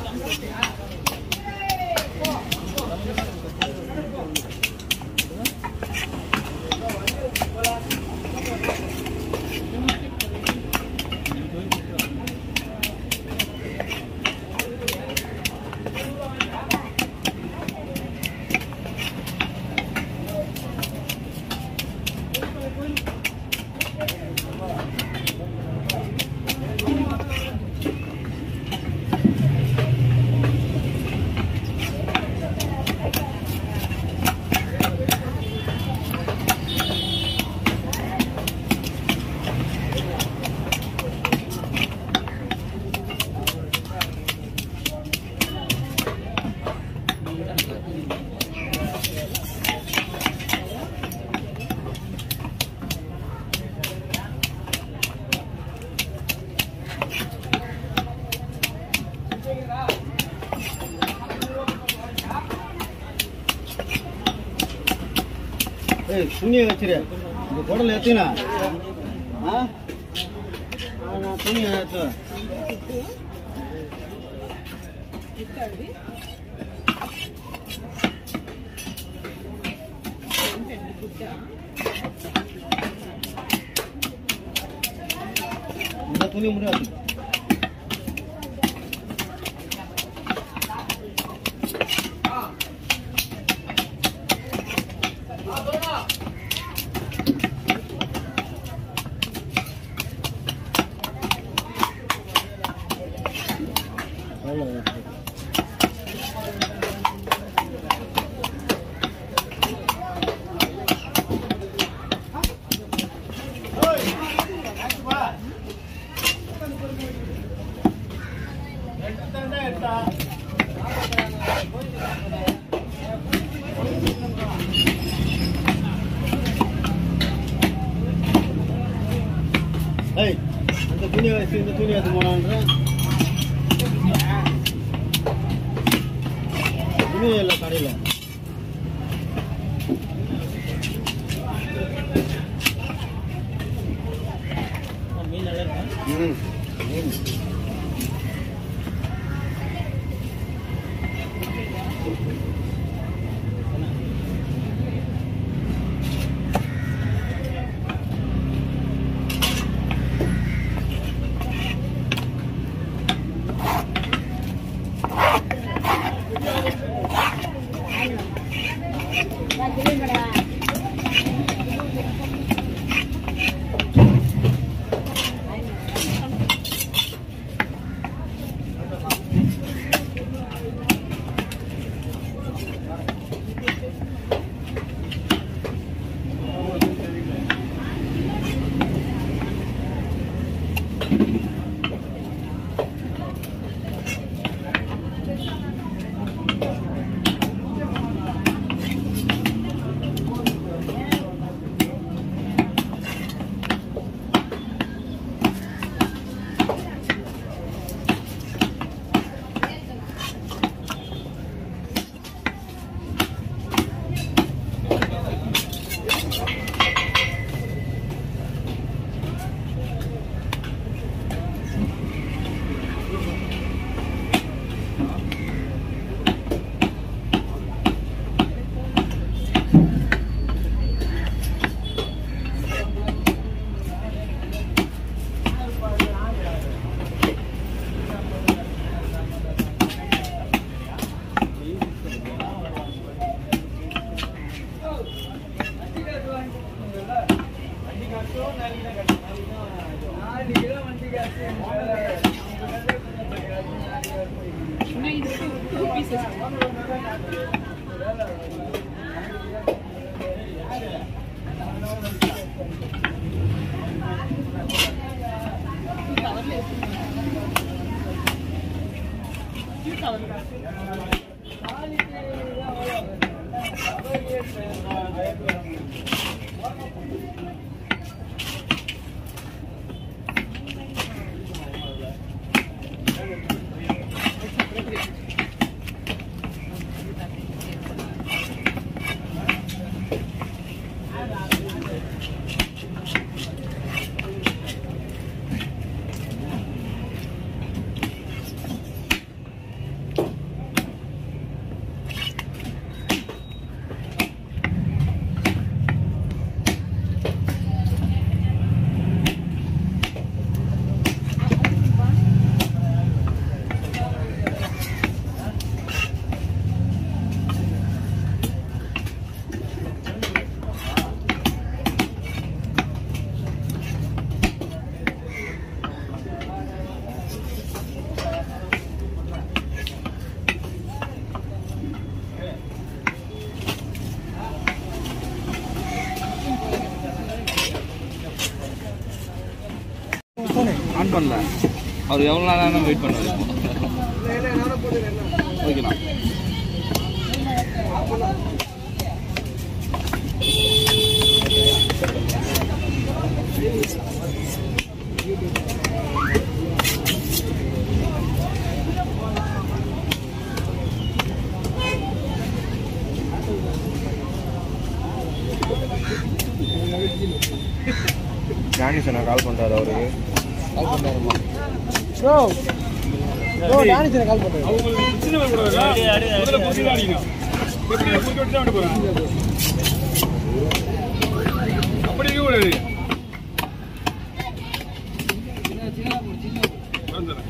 ஏய் துணியை வச்சிரு இந்த குடல் எத்தினா ஆ ஆ, நான் துணியை ஏற்று இந்த துணி முடியாது அவ்வளோ ஏய் இந்த துணியை வச்சு இந்த துணி எடுத்து போனான்ற துணி இல்லை கடையில் ம் ம் பண்ணல அவர் எவ்வளோ நேரம் வெயிட் பண்ணுவார் ஓகேண்ணா ஞானி சொன்ன கால் பண்ணுறாரு அவருக்கு கால் பண்ணுறாருமா ப்ரோ ப்ரோ நானே சரி கால் பண்ணுறேன் அவங்களுக்கு சின்ன வரக்கூடாதா? முதல்ல குறுக்கி தான் அடிக்கணும். எப்படி? குறுக்கி விட்டு தான் விட்டு போறேன். அப்படி இருக்க கூடாது. வந்துடுறேன்.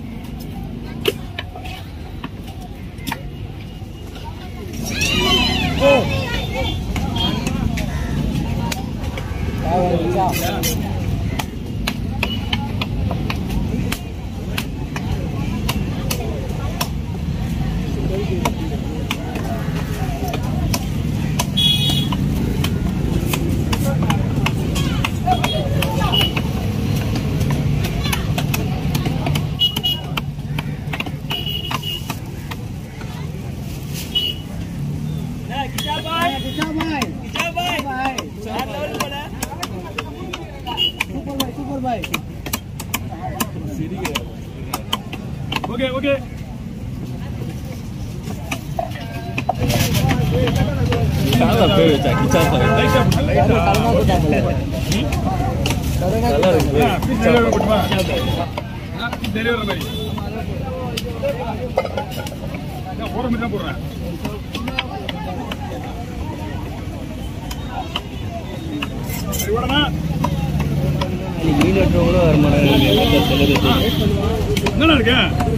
சூப்பர் பாய் ஓகே ஓகே பேர் வச்சா கிச்சா லைட்டா லைட்டா நல்லா இருக்கு ஆ, பீஸ் நிறைய வர போட்டுமா? ஆ, பீஸ் நிறைய வர மாதிரி. நான் போடுற மாதிரி தான் போடுறேன். சரி, ஓடனா? மீன் வெட்டுறவங்களும் வர மாட்டாங்க என்னடா இருக்கு?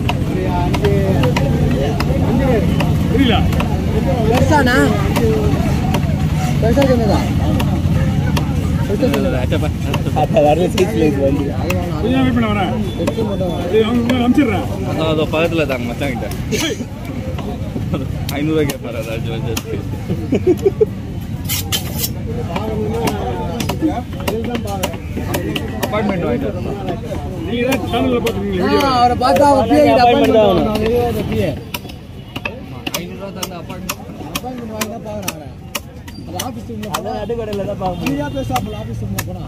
புரியல பெருசாண்ணா பெருசா சொன்னதா கொஞ்ச நேரம் வெயிட் பண்ண வரேன் ஏய், அவங்க உங்களை அனுப்பிச்சிடுறேன் அதோ பக்கத்தில் தாங்க மச்சான் கிட்ட ஐநூறுரூவா கேட்பாரு ஏதாச்சும் வச்சு அப்பார்ட்மெண்ட் வாங்கிட்டு வரணும் நீங்க தான் சேனல்ல பாத்துருக்கீங்க வீடியோ அவரை பார்த்தா அவர் பிஏ கிட்ட அப்பாயின்மெண்ட் வாங்கணும் பிஏ ஐநூறுரூவா தந்த அப்பார்ட்மெண்ட் அப்பாயின்மெண்ட் வாங்கி தான் பார்க்குறாங்க அது ஆஃபீஸ் ரூமில் அதான் நடுக்கடையில் தான் பார்க்கணும் ஃப்ரீயாக பேசாமல் ஆஃபீஸ் ரூமில் போனால்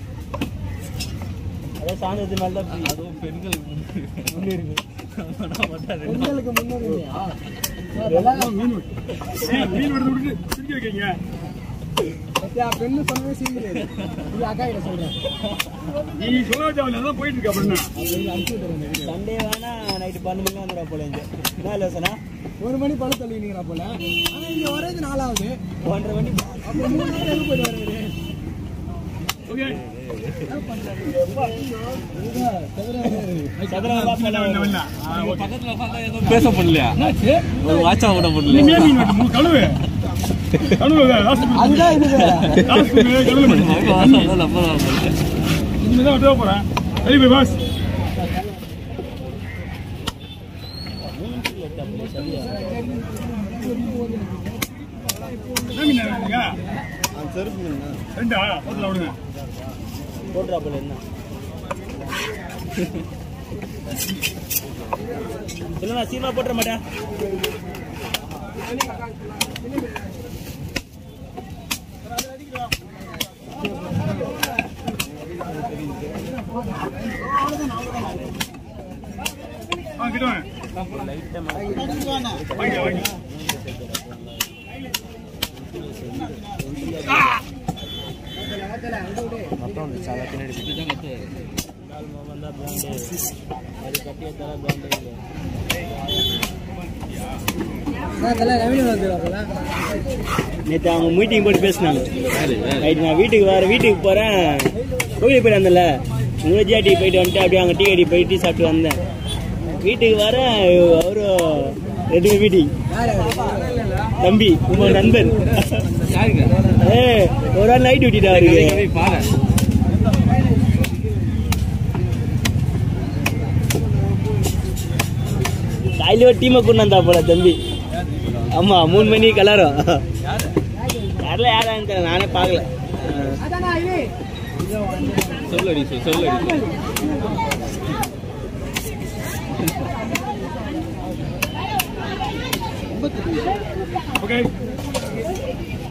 அதான் சாயந்தரத்து மேலே தான் அதுவும் பெண்களுக்கு முன்னேறி பெண்களுக்கு முன்னுரிமையா அதெல்லாம் மீன் வெட்டு. ஏய், மீன் வெட்டு விட்டுட்டு சிரிக்க வைக்கீங்க பத்தியா, பெண்ணு சொன்னவே சீக்கிரம் இது அக்கா கிட்ட சொல்றேன் நீ சொல்ல வச்சா அதான் போயிட்டு இருக்கு அப்படின்னா அப்படின்னு அனுப்பிச்சு விட்டுறேன் இந்த video. சண்டே வேணா நைட்டு பன்னெண்டு மணி வந்துடா போல இங்க என்ன யோசனா ஒரு மணி பழம் தள்ளினீங்களா போல ஆனா இங்க வரது நாலாவது ஒன்றரை மணி அப்ப மூணு நாள் எங்க போயிட்டு வருவீங்க ஓகே பக்கத்தில் உட்காந்தா எதுவும் பேச முடியலையா ஒரு வாட்சா கூட நீ முடியல மீன் மீன் வெட்டு மூணு கழுவு கழுவு லாஸ்ட் அதுதான் இது லாஸ்ட் கழுவு வாசம் நம்ம தான் முடியல இனிமே தான் வெட்ட போறேன் சரி போய் பாஸ் என்ன மீன் வேணுங்க? ரெண்டா பத்துல விடுங்க போட்டுறா போல என்ன இல்ல நான் சீமா போட்டுற மாட்டேன் ஆ கிட்ட வாங்க வாங்க வாங்க நேற்று அவங்க மீட்டிங் போட்டு பேசினாங்க ரைட் நான் வீட்டுக்கு வர வீட்டுக்கு போறேன் கோயிலுக்கு போயிட்டு வந்தேன்ல மூணு ஜிஆர்டி போயிட்டு வந்துட்டு அப்படியே அங்கே டீ கடி போய் டீ சாப்பிட்டு வந்தேன் வீட்டுக்கு வர அவரும் ரெண்டு மீட்டிங் தம்பி உங்க நண்பர் ஏ ஒரு நாள் நைட் டியூட்டிடா அவருக்கு பாரு காலையில ஒரு டீமை கொண்டு வந்தா போல தம்பி ஆமா மூணு மணி கலரும் யாரில் யாரான்னு தெரியல நானே பார்க்கல சொல்லடி சொல் சொல்லடி ஓகே